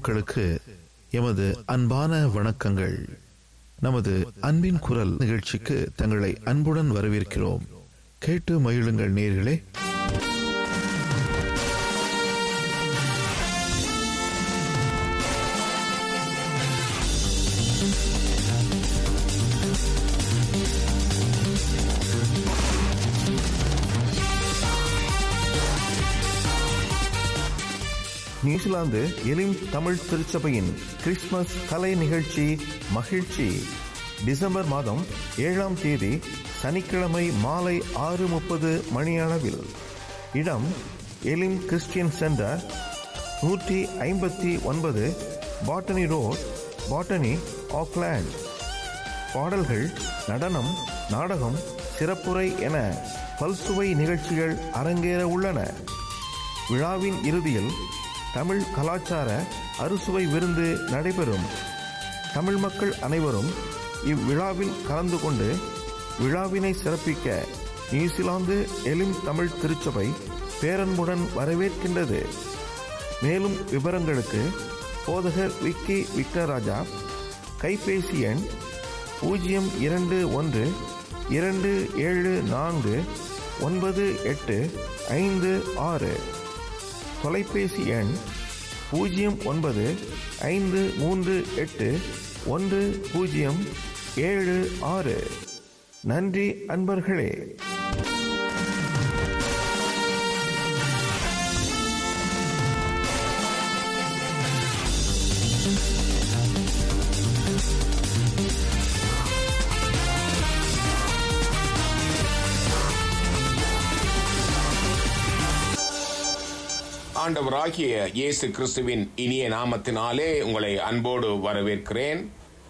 மக்களுக்கு எமது அன்பான வணக்கங்கள் நமது அன்பின் குரல் நிகழ்ச்சிக்கு தங்களை அன்புடன் வரவேற்கிறோம் கேட்டு மகிழுங்கள் நேர்களே நியூசிலாந்து எலிம் தமிழ் திருச்சபையின் கிறிஸ்துமஸ் கலை நிகழ்ச்சி மகிழ்ச்சி டிசம்பர் மாதம் ஏழாம் தேதி சனிக்கிழமை மாலை ஆறு முப்பது மணியளவில் இடம் எலிம் கிறிஸ்டியன் சென்டர் நூற்றி ஐம்பத்தி ஒன்பது பாட்டனி ரோட் பாட்டனி ஆக்லாண்ட் பாடல்கள் நடனம் நாடகம் சிறப்புரை என பல்சுவை நிகழ்ச்சிகள் அரங்கேற உள்ளன விழாவின் இறுதியில் தமிழ் கலாச்சார அறுசுவை விருந்து நடைபெறும் தமிழ் மக்கள் அனைவரும் இவ்விழாவில் கலந்து கொண்டு விழாவினை சிறப்பிக்க நியூசிலாந்து எலிம் தமிழ் திருச்சபை பேரன்புடன் வரவேற்கின்றது மேலும் விவரங்களுக்கு போதகர் விக்கி விக்டராஜா கைபேசி எண் பூஜ்ஜியம் இரண்டு ஒன்று இரண்டு ஏழு நான்கு ஒன்பது எட்டு ஐந்து ஆறு தொலைபேசி எண் பூஜ்ஜியம் ஒன்பது ஐந்து மூன்று எட்டு ஒன்று பூஜ்ஜியம் ஏழு ஆறு நன்றி அன்பர்களே ஆண்டவராகிய இயேசு கிறிஸ்துவின் இனிய நாமத்தினாலே உங்களை அன்போடு வரவேற்கிறேன்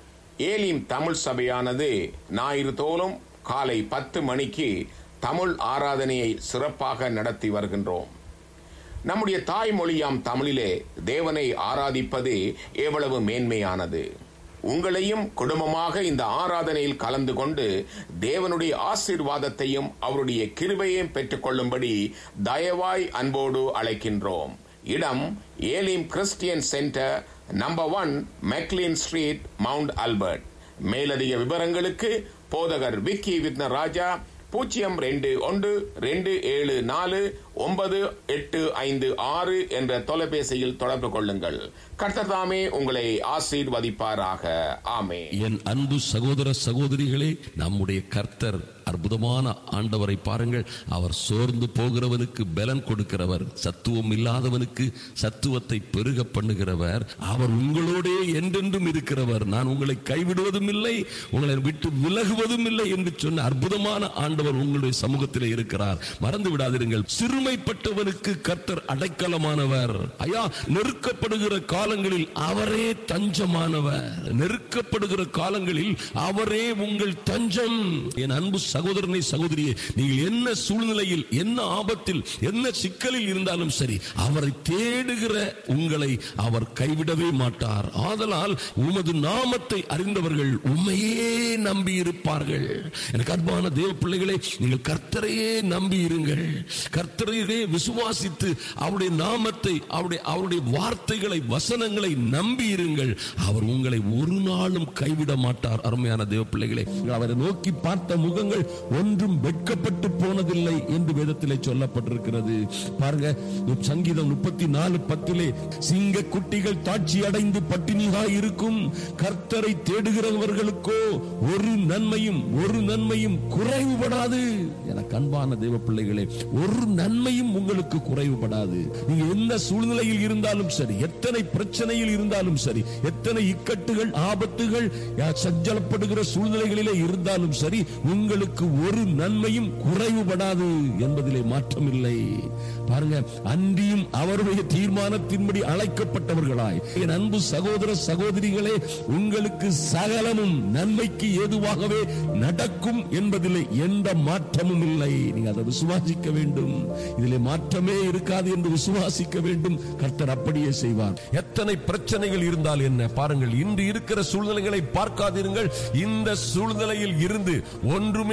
ஏலிம் தமிழ் சபையானது ஞாயிறு தோறும் காலை பத்து மணிக்கு தமிழ் ஆராதனையை சிறப்பாக நடத்தி வருகின்றோம் நம்முடைய தாய்மொழியாம் தமிழிலே தேவனை ஆராதிப்பது எவ்வளவு மேன்மையானது உங்களையும் குடும்பமாக இந்த ஆராதனையில் கலந்து கொண்டு தேவனுடைய ஆசீர்வாதத்தையும் அவருடைய கிருபையையும் பெற்றுக்கொள்ளும்படி தயவாய் அன்போடு அழைக்கின்றோம் இடம் Elim Christian Centre number one McLean Street Mount Albert மேலதிக விவரங்களுக்கு போதகர் விக்கி வித்னராஜா பூஜ்ஜியம் ரெண்டு ஒன்று ரெண்டு ஏழு நாலு ஒன்பது எட்டு ஐந்து ஆறு என்ற தொலைபேசியில் தொடர்பு கொள்ளுங்கள் கர்த்ததாமே உங்களை ஆசீர்வதிப்பாராக ஆமே என் அன்பு சகோதர சகோதரிகளே நம்முடைய கர்த்தர் அற்புதமான ஆண்டவரை பாருங்கள் அவர் சோர்ந்து போகிறவனுக்கு பலன் கொடுக்கிறவர் சத்துவம் இல்லாதவனுக்கு சத்துவத்தை பெருக பண்ணுகிறவர் அவர் உங்களோடே என்றென்றும் இருக்கிறவர் நான் உங்களை கைவிடுவதும் இல்லை உங்களை விட்டு விலகுவதும் இல்லை என்று சொன்ன அற்புதமான ஆண்டவர் உங்களுடைய சமூகத்தில் இருக்கிறார் மறந்து விடாதிருங்கள் சிறுமைப்பட்டவனுக்கு கர்த்தர் அடைக்கலமானவர் ஐயா நெருக்கப்படுகிற காலங்களில் அவரே தஞ்சமானவர் நெருக்கப்படுகிற காலங்களில் அவரே உங்கள் தஞ்சம் என் அன்பு சகோதரனை சகோதரியே நீங்கள் என்ன சூழ்நிலையில் என்ன ஆபத்தில் என்ன சிக்கலில் இருந்தாலும் சரி அவரை தேடுகிற உங்களை அவர் கைவிடவே மாட்டார் ஆதலால் உமது நாமத்தை அறிந்தவர்கள் உண்மையே நம்பி இருப்பார்கள் எனக்கு அன்பான தேவ பிள்ளைகளே நீங்கள் கர்த்தரையே நம்பி இருங்கள் கர்த்தரையே விசுவாசித்து அவருடைய நாமத்தை அவருடைய அவருடைய வார்த்தைகளை வசனங்களை நம்பி இருங்கள் அவர் உங்களை ஒரு நாளும் கைவிட மாட்டார் அருமையான தேவ பிள்ளைகளே அவரை நோக்கி பார்த்த முகங்கள் ஒன்றும் வெட்கப்பட்டு போனதில்லை என்று வேதத்திலே சொல்லப்பட்டிருக்கிறது பாருங்க சங்கீதம் முப்பத்தி நாலு பத்திலே சிங்க குட்டிகள் தாட்சி அடைந்து பட்டினியாய் இருக்கும் கர்த்தரை தேடுகிறவர்களுக்கோ ஒரு நன்மையும் ஒரு நன்மையும் குறைவுபடாது எனக்கு அன்பான தேவ பிள்ளைகளே ஒரு நன்மையும் உங்களுக்கு குறைவுபடாது நீங்க எந்த சூழ்நிலையில் இருந்தாலும் சரி எத்தனை பிரச்சனையில் இருந்தாலும் சரி எத்தனை இக்கட்டுகள் ஆபத்துகள் சஞ்சலப்படுகிற சூழ்நிலைகளிலே இருந்தாலும் சரி உங்களுக்கு ஒரு நன்மையும் குறைவுபடாது என்பதிலே மாற்றமில்லை பாருங்க அன்றியும் அவருடைய தீர்மானத்தின்படி அழைக்கப்பட்டவர்களாய் என் அன்பு சகோதர சகோதரிகளே உங்களுக்கு சகலமும் நன்மைக்கு ஏதுவாகவே நடக்கும் என்பதிலே எந்த மாற்றமும் இல்லை நீங்க அதை விசுவாசிக்க வேண்டும் இதிலே மாற்றமே இருக்காது என்று விசுவாசிக்க வேண்டும் கர்த்தர் அப்படியே செய்வார் எத்தனை பிரச்சனைகள் இருந்தால் என்ன பாருங்கள் இன்று இருக்கிற சூழ்நிலைகளை பார்க்காதிருங்கள் இந்த சூழ்நிலையில் இருந்து ஒன்றுமே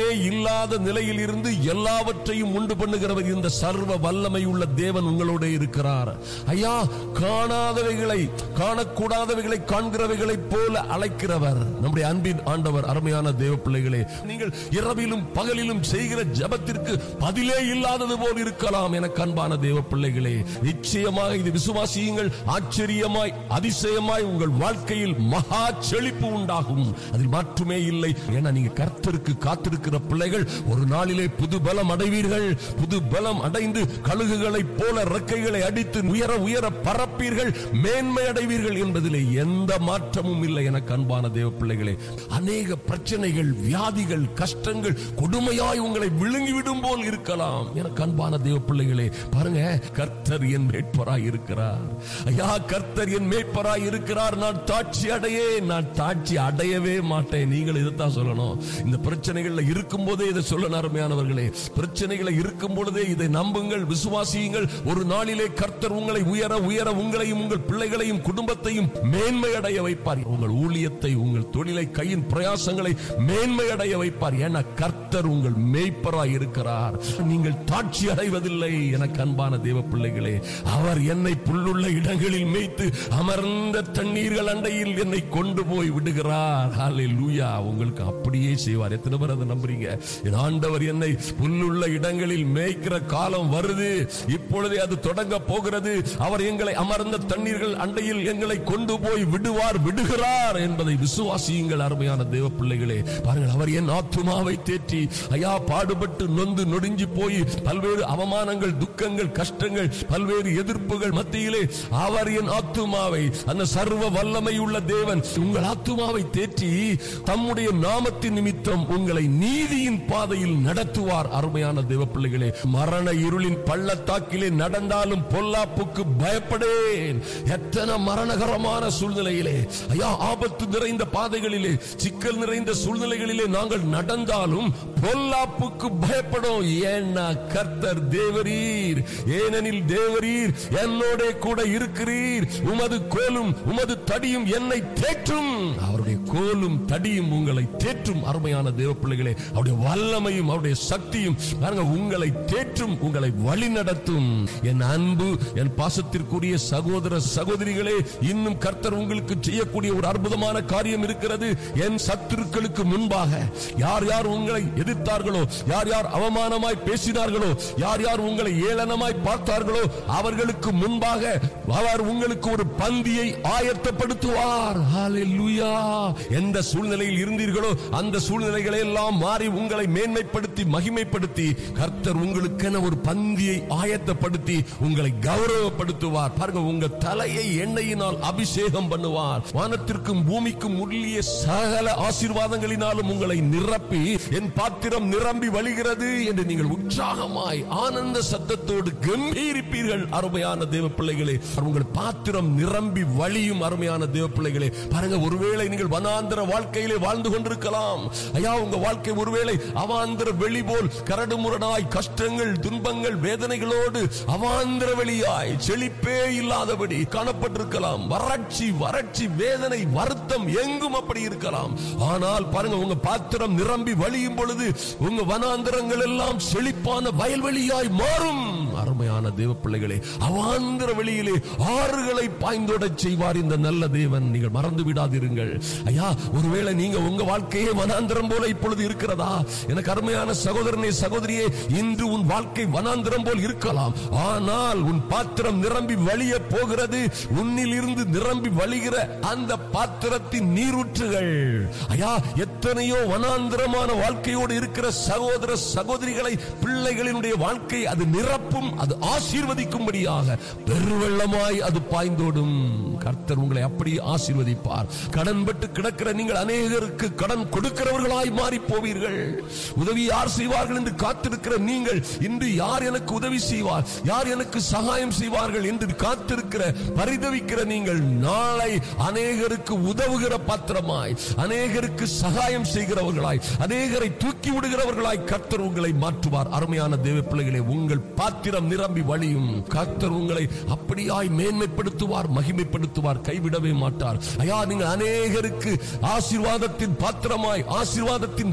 இல்லாத நிலையில் இருந்து எல்லாவற்றையும் உண்டு பண்ணுகிறவர் இந்த சர்வ வல்லமை உள்ள தேவன் உங்களோட இருக்கிறார் ஐயா காணாதவைகளை காணக்கூடாதவைகளை காண்கிறவைகளைப் போல அழைக்கிறவர் நம்முடைய அன்பின் ஆண்டவர் அருமையான தேவ பிள்ளைகளே நீங்கள் இரவிலும் பகலிலும் செய்கிற ஜெபத்திற்கு பதிலே இல்லாதது போல் இருக்கலாம் என அன்பான தேவ பிள்ளைகளே நிச்சயமாக இது விசுவாசியுங்கள் ஆச்சரியமாய் அதிசயமாய் உங்கள் வாழ்க்கையில் மகா செழிப்பு உண்டாகும் அதில் மாற்றுமே இல்லை ஏன்னா நீங்க கர்த்தருக்கு காத்திருக்கிற பிள்ளைகள் ஒரு நாளிலே புது பலம் அடைவீர்கள் புது பலம் அடைந்து கழுகுகளைப் போல ரெக்கைகளை அடித்து உயர உயர பறப்பீர்கள் மேன்மை அடைவீர்கள் என்பதிலே எந்த மாற்றமும் இல்லை என அன்பான தேவ பிள்ளைகளே அநேக பிரச்சனைகள் வியாதிகள் கஷ்டங்கள் கொடுமையாய் உங்களை விழுங்கிவிடும் போல் இருக்கலாம் எனக்கு அன்பான தேவ பிள்ளைகளே பாருங்க கர்த்தர் என் மேட்பராய் இருக்கிறார் ஐயா கர்த்தர் என் மேட்பராய் இருக்கிறார் நான் தாட்சி அடையே நான் தாட்சி அடையவே மாட்டேன் நீங்கள் இதைத்தான் சொல்லணும் இந்த பிரச்சனைகள்ல இருக்கும் போதே இதை சொல்லணும் அருமையானவர்களே பிரச்சனைகளை இருக்கும் பொழுதே இதை நம்புங்கள் விசுவாசியுங்கள் ஒரு நாளிலே கர்த்தர் உங்களை உயர உயர உங்களையும் உங்கள் பிள்ளைகளையும் குடும்பத்தையும் மேன்மை அடைய வைப்பார் உங்கள் ஊழியத்தை உங்கள் தொழிலை கையின் பிரயாசங்களை மேன்மை அடைய வைப்பார் என கர்த்தர் உங்கள் மேய்ப்பராய் இருக்கிறார் நீங்கள் தாட்சி அடைவதில்லை எனக்கு அன்பான தேவ பிள்ளைகளே அவர் என்னை புல்லுள்ள இடங்களில் மேய்த்து அமர்ந்த தண்ணீர்கள் அண்டையில் என்னை கொண்டு போய் விடுகிறார் ஹalleluya உங்களுக்கு அப்படியே செய்வார் எத்தனை பேர் அதை நம்புறீங்க என் ஆண்டவர் என்னை புல்லுள்ள இடங்களில் மேய்க்கிற காலம் வருது இப்பொழுதே அது தொடங்க போகிறது அவர் எங்களை அமர்ந்த தண்ணீர்கள் அண்டையில் எங்களை கொண்டு போய் விடுவார் விடுகிறார் என்பதை விசுவாசியுங்கள் அருமையான தேவ பிள்ளைகளே பாருங்கள் அவர் என் ஆத்துமாவை தேற்றி ஐயா பாடுபட்டு நொந்து நொடிஞ்சு போய் பல்வேறு அவமானங்கள் துக்கங்கள் கஷ்டங்கள் பல்வேறு எதிர்ப்புகள் மத்தியிலே அவர் என் ஆத்துமாவை அந்த சர்வ வல்லமை உள்ள தேவன் உங்கள் ஆத்துமாவை தேற்றி தம்முடைய நாமத்தின் நிமித்தம் உங்களை நீதியின் பாதையில் நடத்துவார் அருமையான தேவ பிள்ளைகளே மரண இருளின் பள்ளத்தாக்கிலே நடந்தாலும் பொல்லாப்புக்கு பயப்படேன் எத்தனை மரணகரமான சூழ்நிலையிலே ஐயா ஆபத்து நிறைந்த பாதைகளிலே சிக்கல் நிறைந்த சூழ்நிலைகளிலே நாங்கள் நடந்தாலும் பொல்லாப்புக்கு பயப்படும் ஏன்னா கர்த்தர் தேவரீர் ஏனெனில் தேவரீர் என்னோட கூட இருக்கிறீர் உமது கோலும் உமது தடியும் என்னை தேற்றும் அவருடைய கோலும் தடியும் உங்களை தேற்றும் அருமையான தேவ பிள்ளைகளே அவருடைய வல்லமையும் அவருடைய சக்தியும் பாருங்க உங்களை தேற்றும் உங்களை வழி நடத்தும் என் அன்பு என் பாசத்திற்குரிய சகோதர சகோதரிகளே இன்னும் கர்த்தர் உங்களுக்கு செய்யக்கூடிய ஒரு அற்புதமான காரியம் இருக்கிறது என் சத்துருக்களுக்கு முன்பாக யார் யார் உங்களை எதிர்த்தார்களோ யார் யார் அவமானமாய் பேசினார்களோ யார் யார் உங்களை ஏளனமாய் பார்த்தார்களோ அவர்களுக்கு முன்பாக அவர் உங்களுக்கு ஒரு பந்தியை ஆயத்தப்படுத்துவார் ஹalleluya எந்த சூழ்நிலையில் இருந்தீர்களோ அந்த சூழ்நிலைகளை எல்லாம் மாறி உங்களை மேன்மைப்படுத்தி மகிமைப்படுத்தி கர்த்தர் உங்களுக்கென ஒரு பந்தியை ஆயத்தப்படுத்தி உங்களை கௌரவப்படுத்துவார் பாருங்க உங்க தலையை எண்ணெயினால் அபிஷேகம் பண்ணுவார் வானத்திற்கும் பூமிக்கும் உள்ளிய சகல ஆசீர்வாதங்களினாலும் உங்களை நிரப்பி என் பாத்திரம் நிரம்பி வழிகிறது என்று நீங்கள் உற்சாகமாய் ஆனந்த சத்தத்தோடு கம்பீரிப்பீர்கள் அருமையான தேவ பிள்ளைகளே உங்கள் பாத்திரம் நிரம்பி வழியும் அருமையான தேவ பிள்ளைகளே பாருங்க ஒருவேளை நீங்கள் வனாந்திர வாழ்க்கையிலே வாழ்ந்து கொண்டிருக்கலாம் ஐயா உங்க வாழ்க்கை ஒருவேளை அவாந்திர வெளி போல் கரடு முரடாய் கஷ்டங்கள் துன்பங்கள் வேதனைகளோடு அவாந்திர வெளியாய் செழிப்பே இல்லாதபடி காணப்பட்டிருக்கலாம் வறட்சி வறட்சி வேதனை வருத்தம் எங்கும் அப்படி இருக்கலாம் ஆனால் பாருங்க உங்க பாத்திரம் நிரம்பி வழியும் பொழுது உங்க வனாந்திரங்கள் எல்லாம் செழிப்பான வயல்வெளியாய் மாறும் அருமையான தேவ பிள்ளைகளே அவாந்திர வெளியிலே ஆறுகளை பாய்ந்தோடச் செய்வார் இந்த நல்ல தேவன் நீங்கள் மறந்து விடாதிருங்கள் ஐயா ஒருவேளை நீங்க உங்க வாழ்க்கையே வனாந்திரம் போல இப்பொழுது இருக்கிறதா எனக்கு அருமையான சகோதரனே சகோதரியே இன்று உன் வாழ்க்கை வனாந்திரம் போல் இருக்கலாம் ஆனால் உன் பாத்திரம் நிரம்பி வழிய போகிறது உன்னில் இருந்து நிரம்பி வழிகிற அந்த பாத்திரத்தின் நீரூற்றுகள் ஐயா எத்தனையோ வனாந்திரமான வாழ்க்கையோடு இருக்கிற சகோதர சகோதரிகளை பிள்ளைகளினுடைய வாழ்க்கை அது நிரப்பும் அது ஆசீர்வதிக்கும்படியாக பெருவெள்ளமாய் அது பாய்ந்தோடும் கர்த்தர் உங்களை அப்படி ஆசீர்வதிப்பார் கடன் பட்டு கிடக்கிற நீங்கள் அநேகருக்கு கடன் கொடுக்கிறவர்களாய் மாறி போவீர்கள் உதவி யார் செய்வார்கள் என்று காத்திருக்கிற நீங்கள் இன்று யார் எனக்கு உதவி செய்வார் யார் எனக்கு சகாயம் செய்வார்கள் என்று காத்திருக்கிற பரிதவிக்கிற நீங்கள் நாளை அநேகருக்கு உதவுகிற பாத்திரமாய் அநேகருக்கு சகாயம் செய்கிறவர்களாய் அநேகரை தூக்கி விடுகிறவர்களாய் கர்த்தர் உங்களை மாற்றுவார் அருமையான தேவ பிள்ளைகளே உங்கள் பாத்திரம் நிரம்பி வழியும் கர்த்தர் உங்களை அப்படியாய் மேன்மைப்படுத்துவார் மகிமைப்படுத்துவார் கைவிடவே மாட்டார் ஐயா நீங்கள் அநேகருக்கு ஆசீர்வாதத்தின் பாத்திரமாய் ஆசீர்வாதத்தின் வழியாய்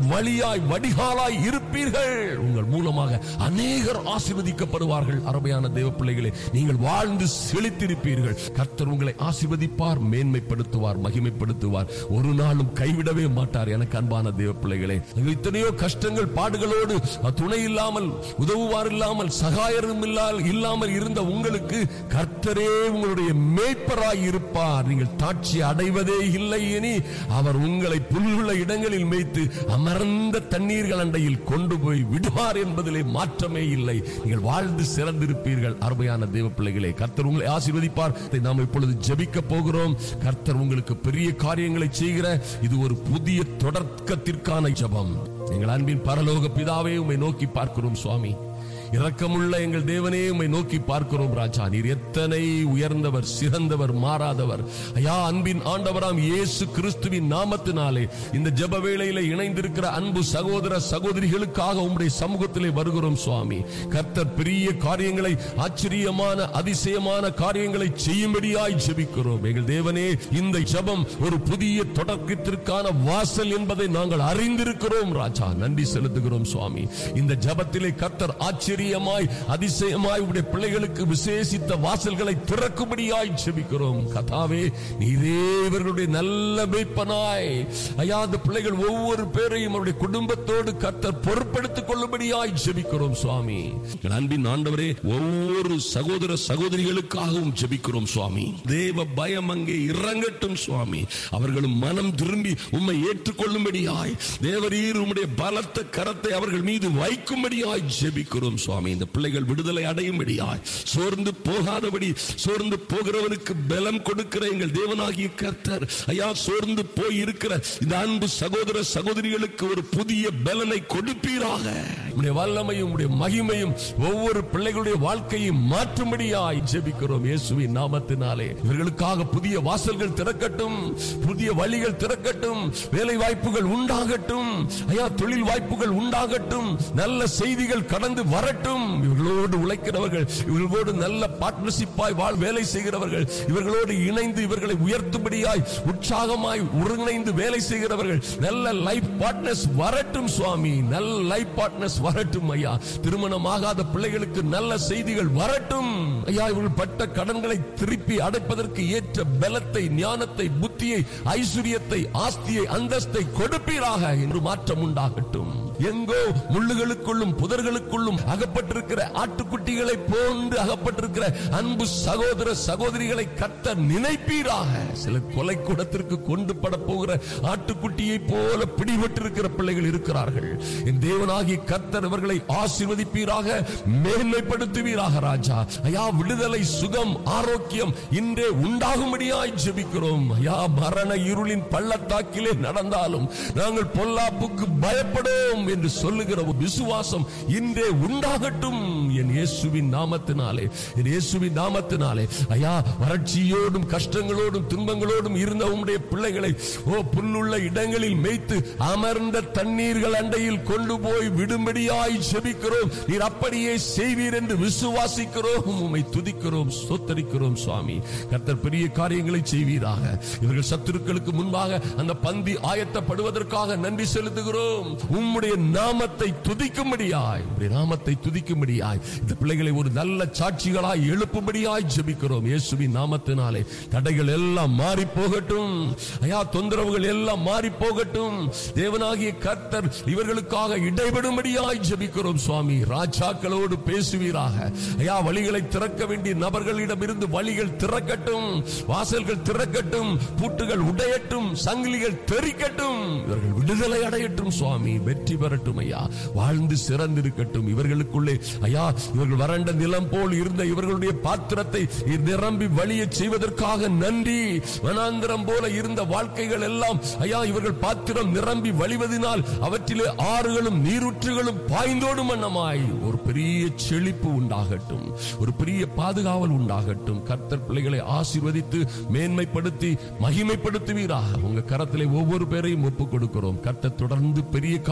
ஊற்றாய் வடிகாலாய் இருப்பீர்கள் உங்கள் மூலமாக அநேகர் ஆசீர்வதிக்கப்படுவார்கள் அருமையான தேவ பிள்ளைகளே நீங்கள் வாழ்ந்து செழித்திருப்பீர்கள் கர்த்தர் உங்களை ஆசீர்வதிப்பார் மேன்மைப்படுத்துவார் மகிமைப்படுத்துவார் ஒரு நாளும் கைவிடவே மாட்டார் எனக்கு அன்பான தேவ பிள்ளைகளே இத்தனையோ கஷ்டங்கள் பாடுகளோடு துணை இல்லாமல் உதவுவார் இல்லாமல் சகாயரும் இல்லால் இல்லாமல் இருந்த உங்களுக்கு கர்த்தரே உங்களுடைய மேய்ப்பராய் இருப்பார் நீங்கள் தாட்சி அடைவதே இல்லை இனி அவர் உங்களை புல்லுள்ள இடங்களில் மேய்த்து அமர்ந்த தண்ணீர்கள் அண்டையில் கொண்டு போய் விடுவார் என்பதிலே மாற்றமே இல்லை நீங்கள் வாழ்ந்து சிறந்திருப்பீர்கள் அருமையான தேவ பிள்ளைகளே கர்த்தர் உங்களை ஆசீர்வதிப்பார் இதை நாம் இப்பொழுது ஜெபிக்க போகிறோம் கர்த்தர் உங்களுக்கு பெரிய காரியங்களை செய்கிற இது ஒரு புதிய தொடக்கத்திற்கான ஜெபம் எங்கள் அன்பின் பரலோக பிதாவே உம்மை நோக்கி பார்க்கிறோம் சுவாமி இரக்கமுள்ள எங்கள் தேவனே உம்மை நோக்கி பார்க்கிறோம் ராஜா நீர் எத்தனை உயர்ந்தவர் சிறந்தவர் மாறாதவர் ஐயா அன்பின் ஆண்டவராம் இயேசு கிறிஸ்துவின் நாமத்தினாலே இந்த ஜெப வேளையில இணைந்திருக்கிற அன்பு சகோதர சகோதரிகளுக்காக உம்முடைய சமூகத்திலே வருகிறோம் சுவாமி கர்த்தர் பெரிய காரியங்களை ஆச்சரியமான அதிசயமான காரியங்களை செய்யும்படியாய் ஜெபிக்கிறோம் எங்கள் தேவனே இந்த ஜெபம் ஒரு புதிய தொடக்கத்திற்கான வாசல் என்பதை நாங்கள் அறிந்திருக்கிறோம் ராஜா நன்றி செலுத்துகிறோம் சுவாமி இந்த ஜெபத்திலே கர்த்தர் ஆச்சரியமாய் அதிசயமாய் உடைய பிள்ளைகளுக்கு விசேஷித்த வாசல்களை திறக்கும்படியாய் ஜெபிக்கிறோம் கதாவே நீரே இவர்களுடைய நல்ல மேய்ப்பனாய் ஐயா அந்த பிள்ளைகள் ஒவ்வொரு பேரையும் அவருடைய குடும்பத்தோடு கர்த்தர் பொறுப்படுத்திக் கொள்ளும்படியாய் ஜெபிக்கிறோம் சுவாமி எங்கள் அன்பின் ஆண்டவரே ஒவ்வொரு சகோதர சகோதரிகளுக்காகவும் ஜெபிக்கிறோம் சுவாமி தேவ பயம் அங்கே இறங்கட்டும் சுவாமி அவர்களும் மனம் திரும்பி உம்மை ஏற்றுக்கொள்ளும்படியாய் தேவரீர் உம்முடைய பலத்த கரத்தை அவர்கள் மீது வைக்கும்படியாய் ஜெபிக்கிறோம் சுவாமி இந்த பிள்ளைகள் விடுதலை அடையும்படியாய் சோர்ந்து போகாதபடி சோர்ந்து போகிறவனுக்கு பலம் கொடுக்கிற எங்கள் தேவனாகிய கர்த்தர் ஐயா சோர்ந்து போய் இருக்கிற இந்த அன்பு சகோதர சகோதரிகளுக்கு ஒரு புதிய பலனை கொடுப்பீராக உடைய வல்லமையும் உடைய மகிமையும் ஒவ்வொரு பிள்ளைகளுடைய வாழ்க்கையை மாற்றும்படியாய் ஜெபிக்கிறோம் இயேசுவின் நாமத்தினாலே இவர்களுக்காக புதிய வாசல்கள் திறக்கட்டும் புதிய வழிகள் திறக்கட்டும் வேலை வாய்ப்புகள் உண்டாகட்டும் ஐயா தொழில் வாய்ப்புகள் உண்டாகட்டும் நல்ல செய்திகள் கடந்து வரட்டும் இவர்களோடு உழைக்கிறவர்கள் இவர்களோடு நல்ல பார்ட்னர்ஷிப்பாய் வாழ் வேலை செய்கிறவர்கள் இவர்களோடு இணைந்து இவர்களை உயர்த்தும்படியாய் உற்சாகமாய் ஒருங்கிணைந்து வேலை செய்கிறவர்கள் நல்ல லைஃப் பார்ட்னர்ஸ் வரட்டும் சுவாமி நல்ல லைஃப் பார்ட்னர்ஸ் வரட்டும் ஐயா திருமணம் ஆகாத பிள்ளைகளுக்கு நல்ல செய்திகள் வரட்டும் ஐயா இவர்கள் பட்ட கடன்களை திருப்பி அடைப்பதற்கு ஏற்ற பலத்தை ஞானத்தை புத்தியை ஐஸ்வர்யத்தை ஆஸ்தியை அந்தஸ்தை கொடுப்பீராக என்று மாற்றம் உண்டாகட்டும் எங்கோ முள்ளுகளுக்குள்ளும் புதர்களுக்குள்ளும் அகப்பட்டிருக்கிற ஆட்டுக்குட்டிகளை போன்று அகப்பட்டிருக்கிற அன்பு சகோதர சகோதரிகளை கத்த நினைப்பீராக சில கொலை கூடத்திற்கு கொண்டு பட போகிற ஆட்டுக்குட்டியை போல பிடிபட்டிருக்கிற பிள்ளைகள் இருக்கிறார்கள் என் தேவனாகி கர்த்தர் இவர்களை ஆசீர்வதிப்பீராக மேன்மைப்படுத்துவீராக ராஜா ஐயா விடுதலை சுகம் ஆரோக்கியம் இன்றே உண்டாகும்படியாய் ஜெபிக்கிறோம் ஐயா மரண இருளின் பள்ளத்தாக்கிலே நடந்தாலும் நாங்கள் பொல்லாப்புக்கு பயப்படும் என்று சொல்லுகிற ஒரு விசுவாசம் இன்றே உண்டாகட்டும் என் இயேசுவின் நாமத்தினாலே என் இயேசுவின் நாமத்தினாலே ஐயா வறட்சியோடும் கஷ்டங்களோடும் துன்பங்களோடும் இருந்த உம்முடைய பிள்ளைகளை ஓ புல்லுள்ள இடங்களில் மேய்த்து அமர்ந்த தண்ணீர்கள் அண்டையில் கொண்டு போய் விடும்படியாய் ஜெபிக்கிறோம் நீர் அப்படியே செய்வீர் என்று விசுவாசிக்கிறோம் உம்மை துதிக்கிறோம் சொத்தரிக்கிறோம் சுவாமி கர்த்தர் பெரிய காரியங்களை செய்வீராக இவர்கள் சத்துருக்களுக்கு முன்பாக அந்த பந்தி ஆயத்தப்படுவதற்காக நன்றி செலுத்துகிறோம் உம்முடைய நாமத்தை துதிக்கும்படியாய் உம்முடைய நாமத்தை துதிக்கும்படியாய் இந்த பிள்ளைகளை ஒரு நல்ல சாட்சிகளாய் எழுப்பும்படியாய் ஜெபிக்கிறோம் இயேசுவின் நாமத்தினாலே தடைகள் எல்லாம் மாறி போகட்டும் ஐயா தொந்தரவுகள் எல்லாம் மாறி போகட்டும் தேவனாகிய கர்த்தர் இவர்களுக்காக இடைபடும்படியாய் ஜெபிக்கிறோம் சுவாமி ராஜாக்களோடு பேசுவீராக ஐயா வழிகளை திறக்க வேண்டிய நபர்களிடம் இருந்து வழிகள் திறக்கட்டும் வாசல்கள் திறக்கட்டும் பூட்டுகள் உடையட்டும் சங்கிலிகள் தெறிக்கட்டும் இவர்கள் விடுதலை அடையட்டும் சுவாமி வெற்றி பெறட்டும் ஐயா வாழ்ந்து சிறந்திருக்கட்டும் இவர்களுக்குள்ளே ஐயா இவர்கள் வறண்ட நிலம் போல் இருந்த இவர்களுடைய பாத்திரத்தை நிரம்பி வழிய செய்வதற்காக நன்றி வனாந்திரம் போல இருந்த வாழ்க்கைகள் எல்லாம் ஐயா இவர்கள் பாத்திரம் நிரம்பி வழிவதினால் அவற்றிலே ஆறுகளும் நீரூற்றுகளும் பாய்ந்தோடும் வண்ணமாய் ஒரு பெரிய செழிப்பு உண்டாகட்டும் ஒரு பெரிய பாதுகாவல் உண்டாகட்டும் கர்த்தர் பிள்ளைகளை ஆசீர்வதித்து மேன்மைப்படுத்தி மகிமைப்படுத்துவீராக உங்க கரத்திலே ஒவ்வொரு பேரையும் ஒப்புக் கொடுக்கிறோம் கர்த்தர் தொடர்ந்து பெரிய காரியங்களை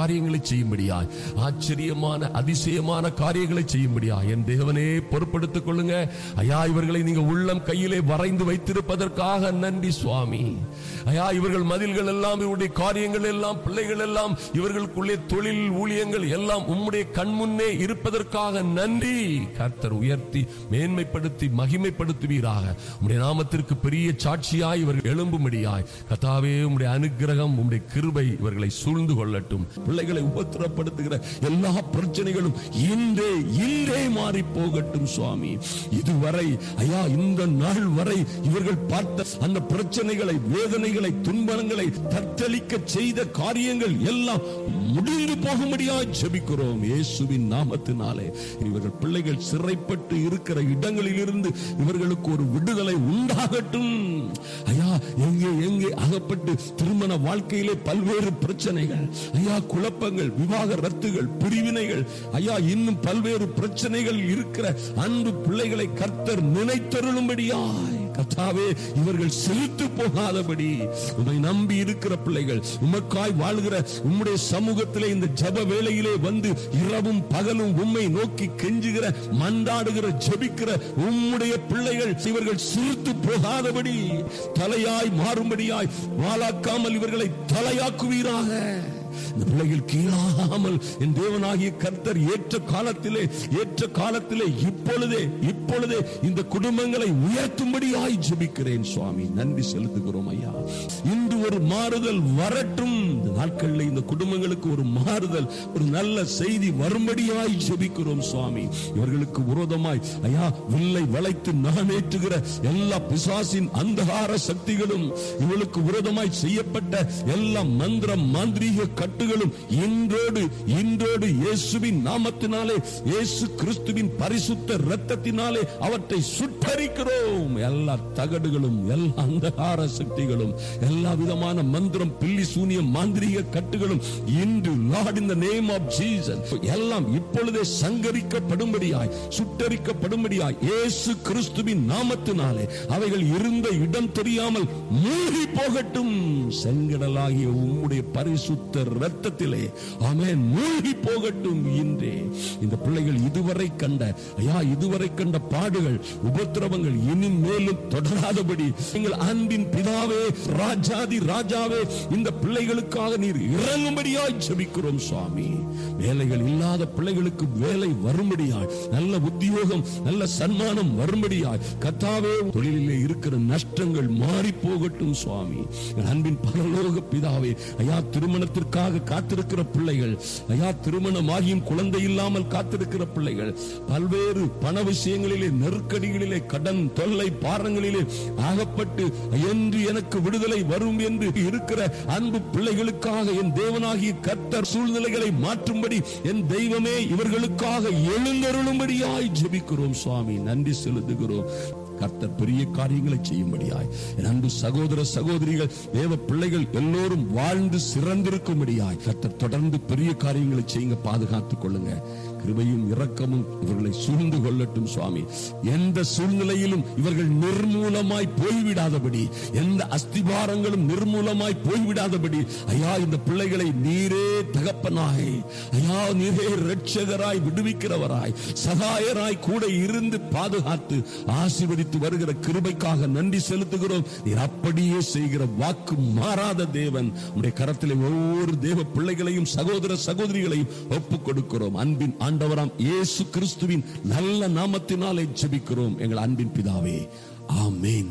செய்யும்படியாய் ஆச்சரியமான அதிசயமான காரியங்களை செய்யும்படியாய் என் தேவனே பொறுப்படுத்திக் கொள்ளுங்க ஐயா இவர்களை நீங்க உள்ளம் கையிலே வரைந்து வைத்திருப்பதற்காக நன்றி சுவாமி ஐயா இவர்கள் மதில்கள் எல்லாம் இவருடைய காரியங்கள் எல்லாம் பிள்ளைகள் எல்லாம் இவர்களுக்குள்ளே தொழில் ஊழியங்கள் எல்லாம் உம்முடைய கண்முன்னே இருப்பதற்காக நன்றி கர்த்தர் உயர்த்தி மேன்மைப்படுத்தி மகிமைப்படுத்துவீராக உம்முடைய நாமத்திற்கு பெரிய சாட்சியாய் இவர்கள் எழும்பும்படியாய் கத்தாவே உம்முடைய அனுக்கிரகம் உம்முடைய கிருபை இவர்களை சூழ்ந்து கொள்ளட்டும் பிள்ளைகளை உபத்திரப்படுத்துகிற எல்லா பிரச்சனைகளும் இன்றே இன்றே மாறி போகட்டும் சுவாமி இதுவரை ஐயா இந்த நாள் வரை இவர்கள் பார்த்த அந்த பிரச்சனைகளை வேதனைகளை துன்பங்களை தத்தளிக்க செய்த காரியங்கள் எல்லாம் முடிந்து போகும்படியாய் ஜெபிக்கிறோம் இயேசுவின் நாமத்தினாலே இவர்கள் பிள்ளைகள் சிறைப்பட்டு இருக்கிற இடங்களில் இருந்து இவர்களுக்கு ஒரு விடுதலை உண்டாகட்டும் ஐயா எங்கே எங்கே அகப்பட்டு திருமண வாழ்க்கையிலே பல்வேறு பிரச்சனைகள் ஐயா குழப்பங்கள் விவாக ரத்துகள் பிரிவினைகள் ஐயா இன்னும் பல்வேறு பிரச்சனைகள் இருக்கிற அன்பு பிள்ளைகளை கர்த்தர் நினைத்தருளும்படியாய் கர்த்தாவே இவர்கள் செலுத்து போகாதபடி உம்மை நம்பி இருக்கிற பிள்ளைகள் உமக்காய் வாழ்கிற உம்முடைய சமூகத்திலே இந்த ஜப வேளையிலே வந்து இரவும் பகலும் உம்மை நோக்கி கெஞ்சுகிற மன்றாடுகிற ஜெபிக்கிற உம்முடைய பிள்ளைகள் இவர்கள் சிரித்து போகாதபடி தலையாய் மாறும்படியாய் வாழாக்காமல் இவர்களை தலையாக்குவீராக இந்த பிள்ளைகள் கீழாமல் என் தேவனாகிய கர்த்தர் ஏற்ற காலத்திலே ஏற்ற காலத்திலே இப்பொழுதே இப்பொழுதே இந்த குடும்பங்களை உயர்த்தும்படியாய் ஜெபிக்கிறேன் சுவாமி நன்றி செலுத்துகிறோம் ஐயா இன்று ஒரு மாறுதல் வரட்டும் இந்த நாட்களில் இந்த குடும்பங்களுக்கு ஒரு மாறுதல் ஒரு நல்ல செய்தி வரும்படியாய் ஜெபிக்கிறோம் சுவாமி இவர்களுக்கு விரோதமாய் ஐயா வில்லை வளைத்து நானேற்றுகிற எல்லா பிசாசின் அந்தகார சக்திகளும் இவளுக்கு விரோதமாய் செய்யப்பட்ட எல்லா மந்திரம் மாந்திரீக கட்டுகளும் இன்றோடு இன்றோடு இயேசுவின் நாமத்தினாலே இயேசு கிறிஸ்துவின் பரிசுத்த இரத்தத்தினாலே அவற்றை சுட்டரிக்கிறோம் எல்லா தகடுகளும் எல்லா அந்தகார சக்திகளும் எல்லா விதமான மந்திரம் பில்லி சூனியம் மாந்திரீக கட்டுகளும் இன்று Lord in the name of Jesus எல்லாம் இப்பொழுதே சங்கரிக்கப்படும்படியாய் சுட்டரிக்கப்படும்படியாய் இயேசு கிறிஸ்துவின் நாமத்தினாலே அவைகள் இருந்த இடம் தெரியாமல் மூழ்கி போகட்டும் செங்கடலாகிய உம்முடைய பரிசுத்த இரத்தத்திலே ஆமென் மூழ்கி போகட்டும் இன்றே இந்த பிள்ளைகள் இதுவரை கண்ட ஐயா இதுவரை கண்ட பாடுகள் உபத்திரவங்கள் இனிமேலும் மேலும் தொடராதபடி எங்கள் அன்பின் பிதாவே ராஜாதி ராஜாவே இந்த பிள்ளைகளுக்காக நீர் இறங்கும்படியாய் ஜெபிக்கிறோம் சுவாமி வேலைகள் இல்லாத பிள்ளைகளுக்கு வேலை வரும்படியாய் நல்ல உத்தியோகம் நல்ல சன்மானம் வரும்படியாய் கத்தாவே தொழிலிலே இருக்கிற நஷ்டங்கள் மாறி போகட்டும் சுவாமி எங்கள் அன்பின் பரலோக பிதாவே ஐயா திருமணத்திற்காக காத்திருக்கிற பிள்ளைகள் ஐயா திருமணமாகியும் குழந்தை இல்லாமல் காத்திருக்கிற பிள்ளைகள் பல்வேறு பண விஷயங்களிலே நெருக்கடிகளிலே கடன் தொல்லை பாரங்களிலே ஆகப்பட்டு என்று எனக்கு விடுதலை வரும் என்று இருக்கிற அன்பு பிள்ளைகளுக்காக என் தேவனாகிய கர்த்தர் சூழ்நிலைகளை மாற்றும்படி என் தெய்வமே இவர்களுக்காக எழுந்தருளும்படியாய் ஜெபிக்கிறோம் சுவாமி நன்றி செலுத்துகிறோம் கர்த்தர் பெரிய காரியங்களை செய்யும்படியாய் என் அன்பு சகோதர சகோதரிகள் தேவ பிள்ளைகள் எல்லோரும் வாழ்ந்து சிறந்திருக்கும்படியாய் கர்த்தர் தொடர்ந்து பெரிய காரியங்களை செய்யுங்க பாதுகாத்துக் கொள்ளுங்க கிருபையும் இரக்கமும் இவர்களை சூழ்ந்து கொள்ளட்டும் சுவாமி எந்த சூழ்நிலையிலும் இவர்கள் நிர்மூலமாய் போய்விடாதபடி எந்த அஸ்திபாரங்களும் நிர்மூலமாய் போய்விடாதபடி ஐயா இந்த பிள்ளைகளை நீரே தகப்பனாய் ஐயா நீரே ரட்சகராய் விடுவிக்கிறவராய் சகாயராய் கூட இருந்து பாதுகாத்து ஆசீர்வதித்து வருகிற கிருபைக்காக நன்றி செலுத்துகிறோம் நீர் அப்படியே செய்கிற வாக்கு மாறாத தேவன் உடைய கரத்திலே ஒவ்வொரு தேவ பிள்ளைகளையும் சகோதர சகோதரிகளையும் ஒப்புக் கொடுக்கிறோம் அன்பின் ஆண்டவராம் இயேசு கிறிஸ்துவின் நல்ல நாமத்தினாலே ஜெபிக்கிறோம் எங்கள் அன்பின் பிதாவே ஆமேன்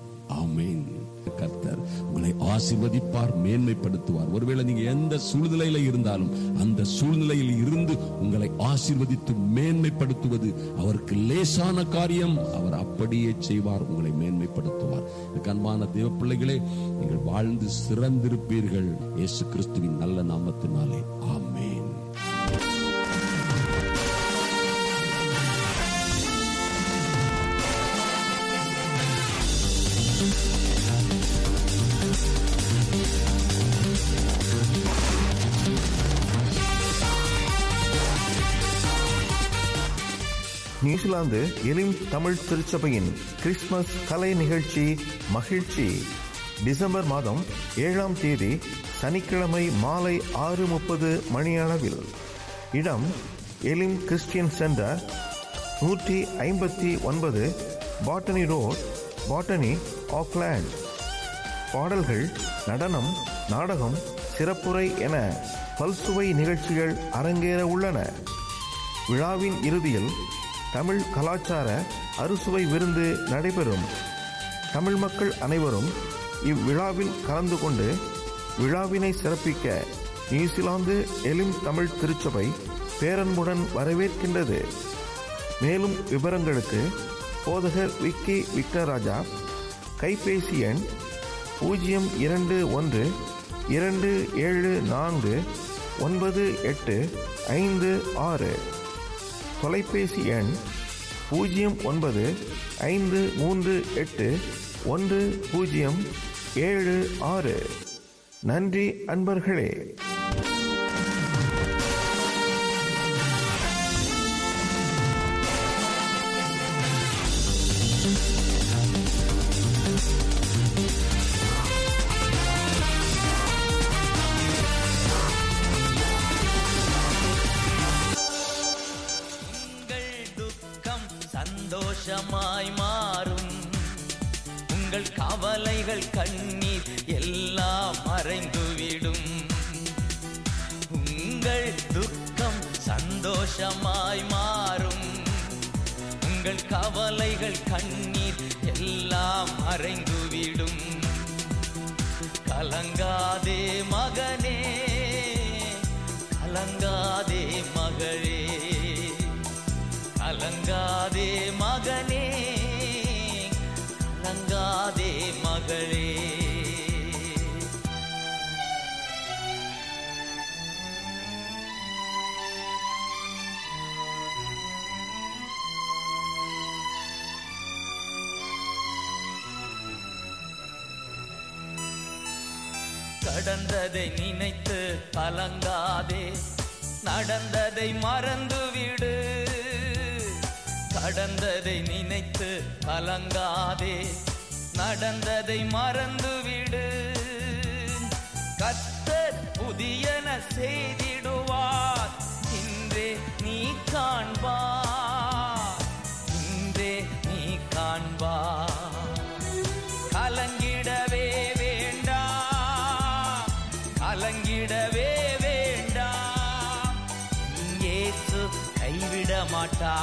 ஆமேன் கர்த்தர் உங்களை ஆசீர்வதிப்பார் மேன்மைப்படுத்துவார் ஒருவேளை நீங்க எந்த சூழ்நிலையில இருந்தாலும் அந்த சூழ்நிலையில் இருந்து உங்களை ஆசீர்வதித்து மேன்மைப்படுத்துவது அவருக்கு லேசான காரியம் அவர் அப்படியே செய்வார் உங்களை மேன்மைப்படுத்துவார் எனக்கு அன்பான தேவ பிள்ளைகளே நீங்கள் வாழ்ந்து சிறந்திருப்பீர்கள் இயேசு கிறிஸ்துவின் நல்ல நாமத்தினாலே ஆமேன் நியூசிலாந்து எலிம் தமிழ் திருச்சபையின் கிறிஸ்துமஸ் கலை நிகழ்ச்சி மகிழ்ச்சி டிசம்பர் மாதம் ஏழாம் தேதி சனிக்கிழமை மாலை ஆறு முப்பது மணியளவில் இடம் எலிம் கிறிஸ்டியன் சென்டர் நூற்றி ஐம்பத்தி ஒன்பது பாட்டனி ரோட் பாட்டனி ஆக்லாண்ட் பாடல்கள் நடனம் நாடகம் சிறப்புரை என பல்சுவை நிகழ்ச்சிகள் அரங்கேற உள்ளன விழாவின் இறுதியில் தமிழ் கலாச்சார அறுசுவை விருந்து நடைபெறும் தமிழ் மக்கள் அனைவரும் இவ்விழாவில் கலந்து கொண்டு விழாவினை சிறப்பிக்க நியூசிலாந்து எலிம் தமிழ் திருச்சபை பேரன்புடன் வரவேற்கின்றது மேலும் விவரங்களுக்கு போதகர் விக்கி விக்டராஜா கைபேசி எண் பூஜ்ஜியம் இரண்டு ஒன்று இரண்டு ஏழு நான்கு ஒன்பது எட்டு ஐந்து ஆறு தொலைபேசி எண் பூஜ்ஜியம் ஒன்பது ஐந்து மூன்று எட்டு ஒன்று பூஜ்ஜியம் ஏழு ஆறு நன்றி அன்பர்களே உங்கள் துக்கம் சந்தோஷமாய் மாறும் உங்கள் கவலைகள் கண்ணீர் எல்லாம் மறைந்துவிடும் உங்கள் துக்கம் சந்தோஷமாய் மாறும் உங்கள் கவலைகள் கண்ணீர் எல்லாம் மறைந்துவிடும் கலங்காதே மகனே கலங்காதே மகளே கலங்காதே மகனே கலங்காதே மகளே கடந்ததை நினைத்து கலங்காதே நடந்ததை மறந்துவிடு கடந்ததை நினைத்து கலங்காதே நடந்ததை மறந்துவிடு கத்தர் புதியன செய்திடுவார் இன்றே நீ காண்பார் இன்றே நீ காண்பார் கலங்கிடவே வேண்டாம் கலங்கிடவே வேண்டாம் இயேசு கைவிட மாட்டா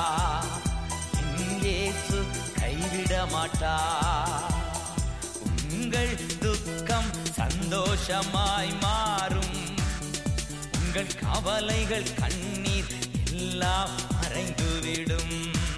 இயேசு கைவிட மாட்டா உங்கள் துக்கம் சந்தோஷமாய் மாறும் உங்கள் கவலைகள் கண்ணீர் எல்லாம் மறைந்துவிடும்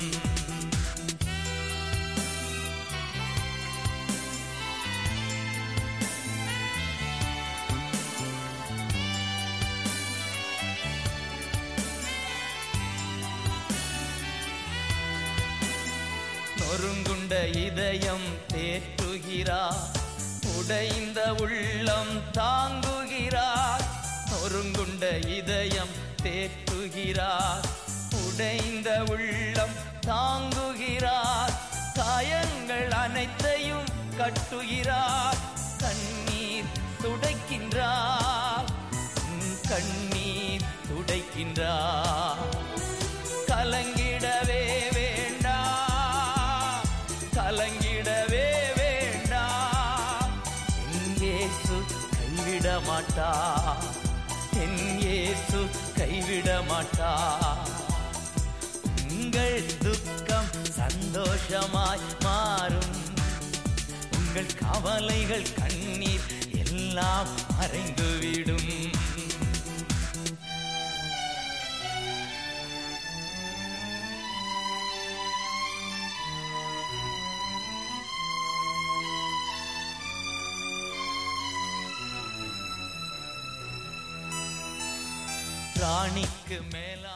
நொறுங்குண்ட இதயம் தேற்றுகிறார் உடைந்த உள்ளம் தாங்குகிறார் நொறுங்குண்ட இதயம் தேற்றுகிறார் உடைந்த உள்ளம் தாங்குகிறார் காயங்கள் அனைத்தையும் கட்டுகிறார் கண்ணீர் துடைக்கின்றார் உன் கண்ணீர் துடைக்கின்றார் கலங்கிடவே வேண்டாம் கலங்கிடவே வேண்டாம் என் இயேசு கைவிட மாட்டா என் இயேசு கைவிட மாட்டா உங்கள் துக்கம் சந்தோஷமாய் மாறும் உங்கள் கவலைகள் கண்ணீர் எல்லாம் மறைந்துவிடும் ராணிக்கு மேல